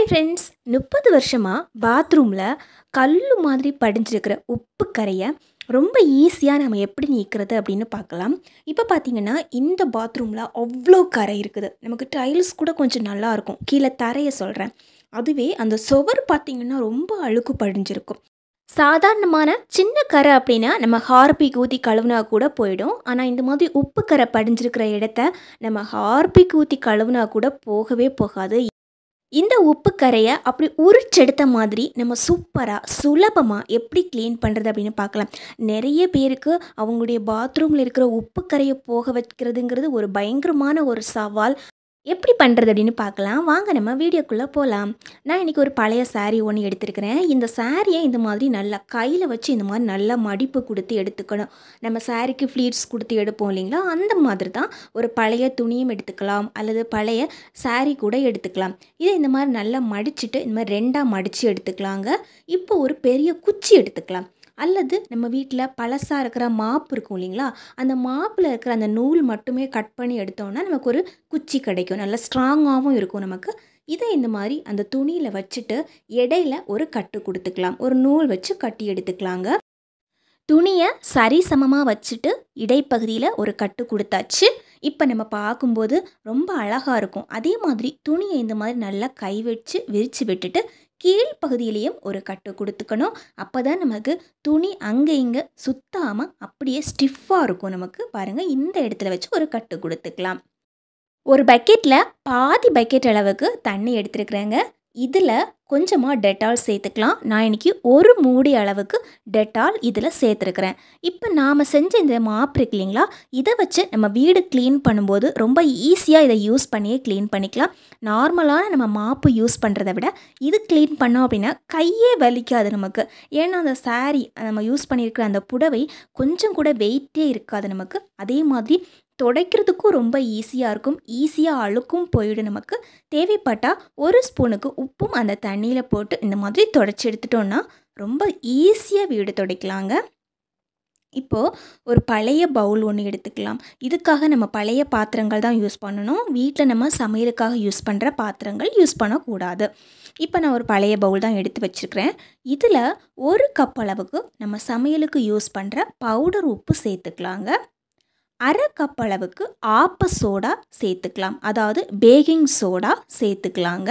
hi friends முப்பது வருஷமாக பாத்ரூமில் கல் மாதிரி படிஞ்சிருக்கிற உப்பு கரையை ரொம்ப ஈஸியாக நம்ம எப்படி நீக்கிறது அப்படின்னு பார்க்கலாம் இப்போ பார்த்தீங்கன்னா இந்த பாத்ரூமில் அவ்வளோ கரை இருக்குது நமக்கு டைல்ஸ் கூட கொஞ்சம் நல்லா இருக்கும் கீழே தரையை சொல்கிறேன் அதுவே அந்த சுவர் பார்த்தீங்கன்னா ரொம்ப அழுக்கு படிஞ்சிருக்கும் சாதாரணமான சின்ன கரை அப்படின்னா நம்ம ஹார்பிக் ஊற்றி கழுவுனா கூட போயிடும் ஆனால் இந்த மாதிரி உப்பு கரை படிஞ்சிருக்கிற இடத்த நம்ம ஹார்பிக் ஊற்றி கழுவுனா கூட போகவே போகாது இந்த உப்பு கரையை அப்படி உரிச்செடுத்த மாதிரி நம்ம சூப்பராக சுலபமாக எப்படி க்ளீன் பண்ணுறது அப்படின்னு பார்க்கலாம் நிறைய பேருக்கு அவங்களுடைய பாத்ரூமில் இருக்கிற உப்பு கரையை போக வைக்கிறதுங்கிறது ஒரு பயங்கரமான ஒரு சவால் எப்படி பண்ணுறது அப்படின்னு பார்க்கலாம் வாங்க நம்ம வீடியோக்குள்ளே போகலாம் நான் இன்றைக்கி ஒரு பழைய saree ஒன்று எடுத்திருக்கிறேன் இந்த சாரியை இந்த மாதிரி நல்லா கையில் வச்சு இந்த மாதிரி நல்லா மடிப்பு கொடுத்து எடுத்துக்கணும் நம்ம சாரிக்கு ஃப்ளீட்ஸ் கொடுத்து எடுப்போம் இல்லைங்களா அந்த மாதிரி தான் ஒரு பழைய துணியும் எடுத்துக்கலாம் அல்லது பழைய saree கூட எடுத்துக்கலாம் இதை இந்த மாதிரி நல்லா மடிச்சுட்டு இந்த மாதிரி ரெண்டாக மடித்து எடுத்துக்கலாங்க இப்போ ஒரு பெரிய குச்சி எடுத்துக்கலாம் அல்லது நம்ம வீட்டில் பழசாக இருக்கிற மாப்பு இருக்கும் இல்லைங்களா அந்த மாப்பில் இருக்கிற அந்த நூல் மட்டுமே கட் பண்ணி எடுத்தோம்னா நமக்கு ஒரு குச்சி கிடைக்கும் நல்லா ஸ்ட்ராங்காகவும் இருக்கும் நமக்கு இதை இந்த மாதிரி அந்த துணியில் வச்சுட்டு இடையில ஒரு கட்டு கொடுத்துக்கலாம் ஒரு நூல் வச்சு கட்டி எடுத்துக்கலாங்க துணியை சரிசமமாக வச்சுட்டு இடைப்பகுதியில் ஒரு கட்டு கொடுத்தாச்சு இப்போ நம்ம பார்க்கும்போது ரொம்ப அழகாக இருக்கும் அதே மாதிரி துணியை இந்த மாதிரி நல்லா கை வச்சு விரித்து விட்டுட்டு கீழ்ப்பகுதியிலையும் ஒரு கட்டு கொடுத்துக்கணும் அப்போ தான் நமக்கு துணி அங்கே இங்கே சுத்தாமல் அப்படியே ஸ்டிஃபாக இருக்கும் நமக்கு பாருங்கள் இந்த இடத்துல வச்சு ஒரு கட்டு கொடுத்துக்கலாம் ஒரு பக்கெட்டில் பாதி பக்கெட் அளவுக்கு தண்ணி எடுத்துருக்குறேங்க இதில் கொஞ்சமாக டெட்டால் சேர்த்துக்கலாம் நான் இன்றைக்கி ஒரு மூடி அளவுக்கு டெட்டால் இதில் சேர்த்துருக்குறேன் இப்போ நாம் செஞ்ச இந்த மாப் இருக்கு இல்லைங்களா இதை வச்சு நம்ம வீடு க்ளீன் பண்ணும்போது ரொம்ப ஈஸியாக இதை யூஸ் பண்ணியே க்ளீன் பண்ணிக்கலாம் நார்மலான நம்ம மாப்பு யூஸ் பண்ணுறத விட இது க்ளீன் பண்ணோம் அப்படின்னா கையே வலிக்காது நமக்கு ஏன்னா அந்த saree நம்ம யூஸ் பண்ணியிருக்கிற அந்த புடவை கொஞ்சம் கூட வெயிட்டே இருக்காது நமக்கு அதே மாதிரி துடைக்கிறதுக்கும் ரொம்ப ஈஸியாக இருக்கும் ஈஸியாக அழுக்கும் போயிடும் நமக்கு தேவைப்பட்டால் ஒரு ஸ்பூனுக்கு உப்பும் அந்த தண்ணியில் போட்டு இந்த மாதிரி தொடச்சி எடுத்துட்டோன்னா ரொம்ப ஈஸியாக வீடு துடைக்கலாங்க இப்போது ஒரு பழைய பவுல் ஒன்று எடுத்துக்கலாம் இதுக்காக நம்ம பழைய பாத்திரங்கள் தான் யூஸ் பண்ணணும் வீட்டில் நம்ம சமையலுக்காக யூஸ் பண்ணுற பாத்திரங்கள் யூஸ் பண்ணக்கூடாது இப்போ நான் ஒரு பழைய பவுல் தான் எடுத்து வச்சுருக்கிறேன் இதில் ஒரு கப் அளவுக்கு நம்ம சமையலுக்கு யூஸ் பண்ணுற பவுடர் உப்பு சேர்த்துக்கலாங்க அரை கப் அளவுக்கு ஆப்ப சோடா சேர்த்துக்கலாம் அதாவது பேக்கிங் சோடா சேர்த்துக்கலாங்க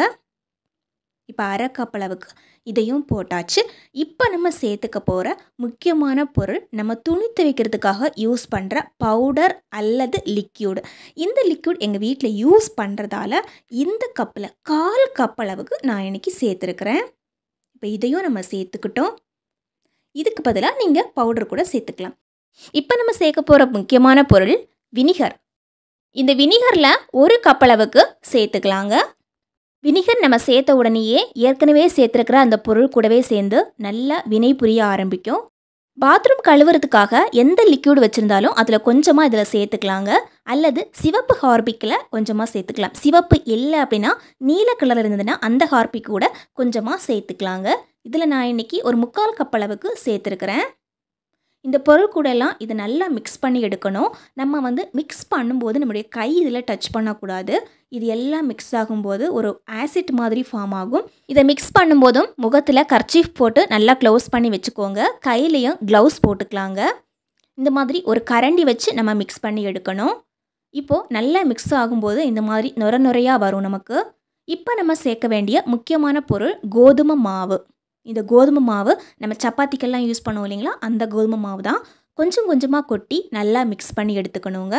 இப்போ அரை கப் அளவுக்கு இதையும் போட்டாச்சு இப்போ நம்ம சேர்த்துக்க போகிற முக்கியமான பொருள் நம்ம துணி துவைக்கிறதுக்காக யூஸ் பண்ணுற பவுடர் அல்லது லிக்யூடு இந்த லிக்யூட் எங்கள் வீட்டில் யூஸ் பண்ணுறதால இந்த கப்பில் கால் கப் அளவுக்கு நான் இன்னைக்கு சேர்த்துருக்குறேன் இப்போ இதையும் நம்ம சேர்த்துக்கிட்டோம் இதுக்கு பதிலாக நீங்கள் பவுடர் கூட சேர்த்துக்கலாம் இப்போ நம்ம சேர்க்க போகிற முக்கியமான பொருள் வினிகர் இந்த வினிகரில் ஒரு கப் அளவுக்கு சேர்த்துக்கலாங்க வினிகர் நம்ம சேர்த்த உடனேயே ஏற்கனவே சேர்த்துருக்கிற அந்த பொருள் கூடவே சேர்ந்து நல்லா வினை புரிய ஆரம்பிக்கும் பாத்ரூம் கழுவுறதுக்காக எந்த லிக்யூட் வச்சுருந்தாலும் அதில் கொஞ்சமாக இதில் சேர்த்துக்கலாங்க அல்லது சிவப்பு ஹார்பிக்கில் கொஞ்சமாக சேர்த்துக்கலாம் சிவப்பு இல்லை அப்படின்னா நீல கலர் இருந்ததுன்னா அந்த ஹார்பிக் கூட கொஞ்சமாக சேர்த்துக்கலாங்க இதில் நான் இன்றைக்கி ஒரு முக்கால் கப் அளவுக்கு சேர்த்துருக்குறேன் இந்த பொருள் கூடலாம் இதை நல்லா மிக்ஸ் பண்ணி எடுக்கணும் நம்ம வந்து மிக்ஸ் பண்ணும்போது நம்முடைய கை இதில் டச் பண்ணக்கூடாது இது எல்லாம் மிக்ஸ் ஆகும்போது ஒரு ஆசிட் மாதிரி ஃபார்ம் ஆகும் இதை மிக்ஸ் பண்ணும்போதும் முகத்தில் கர்ச்சீஃப் போட்டு நல்லா க்ளோஸ் பண்ணி வச்சுக்கோங்க கையிலையும் க்ளவுஸ் போட்டுக்கலாங்க இந்த மாதிரி ஒரு கரண்டி வச்சு நம்ம மிக்ஸ் பண்ணி எடுக்கணும் இப்போது நல்லா மிக்ஸ் ஆகும்போது இந்த மாதிரி நுர நுரையாக வரும் நமக்கு இப்போ நம்ம சேர்க்க வேண்டிய முக்கியமான பொருள் கோதுமை மாவு இந்த கோதுமை மாவு நம்ம சப்பாத்திக்கெல்லாம் யூஸ் பண்ணுவோம் இல்லைங்களா அந்த கோதுமை மாவு தான் கொஞ்சம் கொஞ்சமாக கொட்டி நல்லா மிக்ஸ் பண்ணி எடுத்துக்கணுங்க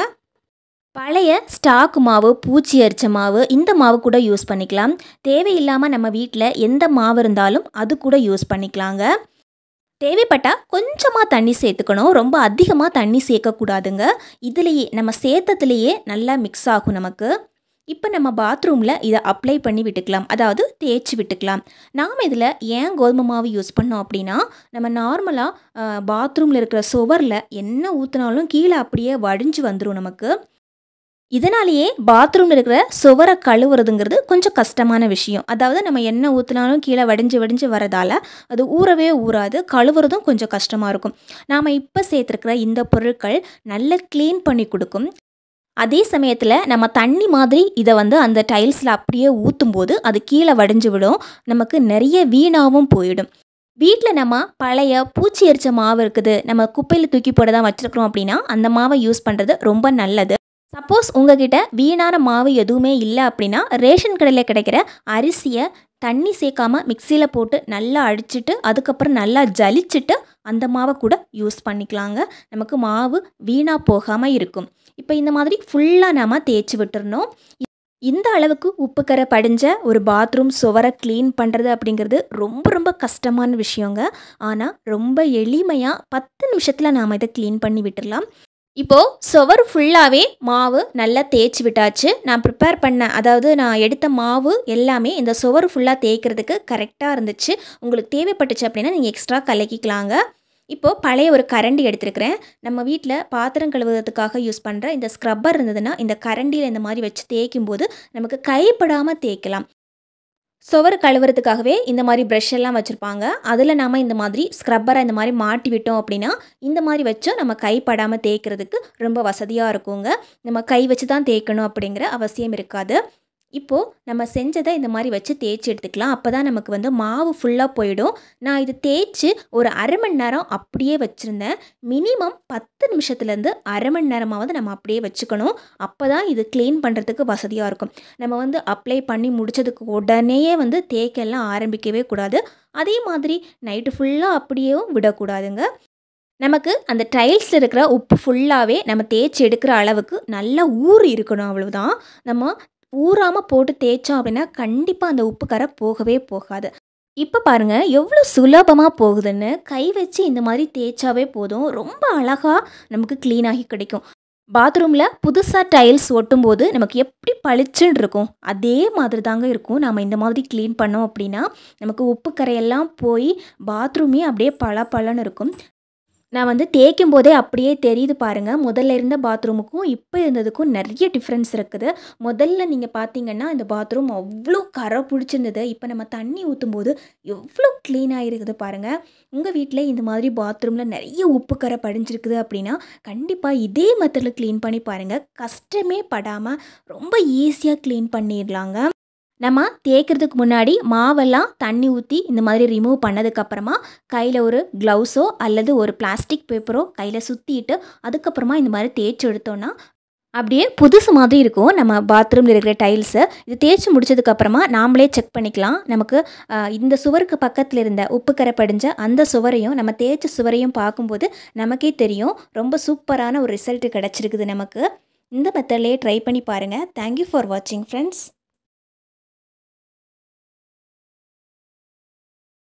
பழைய ஸ்டாக் மாவு பூச்சி அரிச்ச மாவு இந்த மாவு கூட யூஸ் பண்ணிக்கலாம் தேவையில்லாமல் நம்ம வீட்டில் எந்த மாவு இருந்தாலும் அது கூட யூஸ் பண்ணிக்கலாங்க தேவைப்பட்டால் கொஞ்சமாக தண்ணி சேர்த்துக்கணும் ரொம்ப அதிகமாக தண்ணி சேர்க்கக்கூடாதுங்க இதுலேயே நம்ம சேர்த்ததுலேயே நல்லா மிக்ஸ் ஆகும் நமக்கு இப்போ நம்ம பாத்ரூமில் இதை அப்ளை பண்ணி விட்டுக்கலாம் அதாவது தேய்ச்சி விட்டுக்கலாம் நாம் இதில் ஏன் கோதுமை மாவு யூஸ் பண்ணோம் அப்படின்னா நம்ம நார்மலாக பாத்ரூமில் இருக்கிற சுவரில் என்ன ஊற்றினாலும் கீழே அப்படியே வடிஞ்சு வந்துடும் நமக்கு இதனாலேயே பாத்ரூமில் இருக்கிற சுவரை கழுவுறதுங்கிறது கொஞ்சம் கஷ்டமான விஷயம் அதாவது நம்ம என்ன ஊற்றினாலும் கீழே வடிஞ்சு வடிஞ்சு வரதால் அது ஊறவே ஊறாது கழுவுறதும் கொஞ்சம் கஷ்டமாக இருக்கும் நாம் இப்போ சேர்த்துருக்கிற இந்த பொருட்கள் நல்லா க்ளீன் பண்ணி கொடுக்கும் அதே சமயத்தில் நம்ம தண்ணி மாதிரி இதை வந்து அந்த டைல்ஸில் அப்படியே ஊற்றும் போது அது கீழே வடிஞ்சு விடும் நமக்கு நிறைய வீணாகவும் போயிடும் வீட்டில் நம்ம பழைய பூச்சி எரிச்ச மாவு இருக்குது நம்ம குப்பையில் தூக்கி போட தான் வச்சுருக்கிறோம் அப்படின்னா அந்த மாவை யூஸ் பண்ணுறது ரொம்ப நல்லது சப்போஸ் உங்ககிட்ட வீணான மாவு எதுவுமே இல்லை அப்படின்னா ரேஷன் கடையில் கிடைக்கிற அரிசியை தண்ணி சேர்க்காம மிக்சியில் போட்டு நல்லா அடிச்சிட்டு அதுக்கப்புறம் நல்லா ஜலிச்சிட்டு அந்த மாவை கூட யூஸ் பண்ணிக்கலாங்க நமக்கு மாவு வீணாக போகாமல் இருக்கும் இப்போ இந்த மாதிரி ஃபுல்லாக நாம் தேய்ச்சி விட்டுறணும் இந்த அளவுக்கு உப்புக்கரை படிஞ்ச ஒரு பாத்ரூம் சுவரை க்ளீன் பண்ணுறது அப்படிங்கிறது ரொம்ப ரொம்ப கஷ்டமான விஷயங்க ஆனால் ரொம்ப எளிமையாக பத்து நிமிஷத்தில் நாம் இதை க்ளீன் பண்ணி விட்டுடலாம் இப்போது சுவர் ஃபுல்லாகவே மாவு நல்லா தேய்ச்சி விட்டாச்சு நான் ப்ரிப்பேர் பண்ண அதாவது நான் எடுத்த மாவு எல்லாமே இந்த சுவர் ஃபுல்லாக தேய்க்கிறதுக்கு கரெக்டாக இருந்துச்சு உங்களுக்கு தேவைப்பட்டுச்சு அப்படின்னா நீங்கள் எக்ஸ்ட்ரா கலக்கிக்கலாங்க இப்போது பழைய ஒரு கரண்டி எடுத்துருக்கிறேன் நம்ம வீட்டில் பாத்திரம் கழுவுறதுக்காக யூஸ் பண்ணுற இந்த ஸ்க்ரப்பர் இருந்ததுன்னா இந்த கரண்டியில் இந்த மாதிரி வச்சு தேய்க்கும் போது நமக்கு கைப்படாமல் தேய்க்கலாம் சுவர் கழுவுறதுக்காகவே இந்த மாதிரி ப்ரஷ் எல்லாம் வச்சுருப்பாங்க அதில் நாம் இந்த மாதிரி ஸ்க்ரப்பரை இந்த மாதிரி மாட்டி விட்டோம் அப்படின்னா இந்த மாதிரி வச்சு நம்ம கைப்படாமல் தேய்க்கிறதுக்கு ரொம்ப வசதியாக இருக்குங்க நம்ம கை வச்சு தான் தேய்க்கணும் அப்படிங்கிற அவசியம் இருக்காது இப்போது நம்ம செஞ்சதை இந்த மாதிரி வச்சு தேய்ச்சி எடுத்துக்கலாம் அப்போ தான் நமக்கு வந்து மாவு ஃபுல்லாக போயிடும் நான் இது தேய்ச்சி ஒரு அரை மணி நேரம் அப்படியே வச்சுருந்தேன் மினிமம் பத்து நிமிஷத்துலேருந்து அரை மணி நேரமாவது நம்ம அப்படியே வச்சுக்கணும் அப்போ தான் இது க்ளீன் பண்ணுறதுக்கு வசதியாக இருக்கும் நம்ம வந்து அப்ளை பண்ணி முடித்ததுக்கு உடனேயே வந்து தேய்க்கெல்லாம் ஆரம்பிக்கவே கூடாது அதே மாதிரி நைட்டு ஃபுல்லாக அப்படியேவும் விடக்கூடாதுங்க நமக்கு அந்த டைல்ஸில் இருக்கிற உப்பு ஃபுல்லாகவே நம்ம தேய்ச்சி எடுக்கிற அளவுக்கு நல்லா ஊறி இருக்கணும் அவ்வளவுதான் நம்ம ஊறாமல் போட்டு தேய்ச்சோம் அப்படின்னா கண்டிப்பாக அந்த உப்பு கரை போகவே போகாது இப்போ பாருங்கள் எவ்வளோ சுலபமாக போகுதுன்னு கை வச்சு இந்த மாதிரி தேய்ச்சாவே போதும் ரொம்ப அழகாக நமக்கு க்ளீனாகி கிடைக்கும் பாத்ரூமில் புதுசாக டைல்ஸ் ஒட்டும்போது நமக்கு எப்படி பளிச்சுன்னு இருக்கும் அதே மாதிரி தாங்க இருக்கும் நம்ம இந்த மாதிரி க்ளீன் பண்ணோம் அப்படின்னா நமக்கு உப்பு கரையெல்லாம் போய் பாத்ரூமே அப்படியே பல பலன்னு இருக்கும் நான் வந்து தேய்க்கும் போதே அப்படியே தெரியுது பாருங்கள் முதல்ல இருந்த பாத்ரூமுக்கும் இப்போ இருந்ததுக்கும் நிறைய டிஃப்ரென்ஸ் இருக்குது முதல்ல நீங்கள் பார்த்தீங்கன்னா இந்த பாத்ரூம் அவ்வளோ கரை பிடிச்சிருந்தது இப்போ நம்ம தண்ணி ஊற்றும் போது எவ்வளோ க்ளீனாக இருக்குது பாருங்கள் உங்கள் வீட்டில் இந்த மாதிரி பாத்ரூமில் நிறைய உப்பு கரை படிஞ்சிருக்குது அப்படின்னா கண்டிப்பாக இதே மெத்தடில் க்ளீன் பண்ணி பாருங்கள் கஷ்டமே படாமல் ரொம்ப ஈஸியாக க்ளீன் பண்ணிடலாங்க நம்ம தேய்க்கிறதுக்கு முன்னாடி மாவெல்லாம் தண்ணி ஊற்றி இந்த மாதிரி ரிமூவ் பண்ணதுக்கப்புறமா கையில் ஒரு க்ளவுஸோ அல்லது ஒரு பிளாஸ்டிக் பேப்பரோ கையில் சுற்றிட்டு அதுக்கப்புறமா இந்த மாதிரி தேய்ச்சி எடுத்தோன்னா அப்படியே புதுசு மாதிரி இருக்கும் நம்ம பாத்ரூமில் இருக்கிற டைல்ஸு இது தேய்ச்சி முடிச்சதுக்கப்புறமா நாமளே செக் பண்ணிக்கலாம் நமக்கு ஆஹ், இந்த சுவருக்கு பக்கத்தில் இருந்த உப்பு கரை படிஞ்ச அந்த சுவரையும் நம்ம தேய்ச்ச சுவரையும் பார்க்கும்போது நமக்கே தெரியும் ரொம்ப சூப்பரான ஒரு ரிசல்ட் கிடச்சிருக்குது நமக்கு இந்த மெத்தட்லேயே ட்ரை பண்ணி பாருங்கள் தேங்க்யூ ஃபார் வாட்சிங் ஃப்ரெண்ட்ஸ்